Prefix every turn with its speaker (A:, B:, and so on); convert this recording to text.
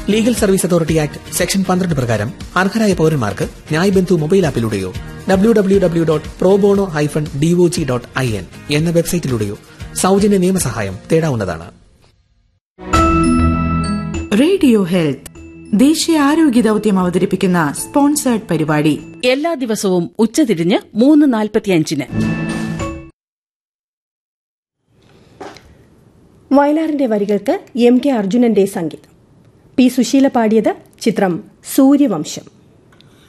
A: legal service authority act section പന്ത്രണ്ട് പ്രകാരം അർഹരായ പൌരന്മാർക്ക് ന്യായ് ബന്ധു മൊബൈൽ ആപ്പിലൂടെയോ W W W dot pro bono hyphen DOJ dot I N എന്ന വെബ്സൈറ്റിലൂടെയോ സൗജന്യ നിയമസഹായം തേടാവുന്നതാണ്
B: റേഡിയോ ഹെൽത്ത് ദേശീയ ആരോഗ്യ ദൌത്യം അവതരിപ്പിക്കുന്ന സ്പോൺസേർഡ് പരിപാടി
C: എല്ലാ ദിവസവും ഉച്ചതിരിഞ്ഞ് മൂന്ന് നാൽപ്പത്തിയഞ്ചിന്
D: വയലാറിന്റെ വരികൾക്ക് എം കെ അർജുനന്റെ സംഗീതം പി സുശീല പാടിയത് ചിത്രം സൂര്യവംശം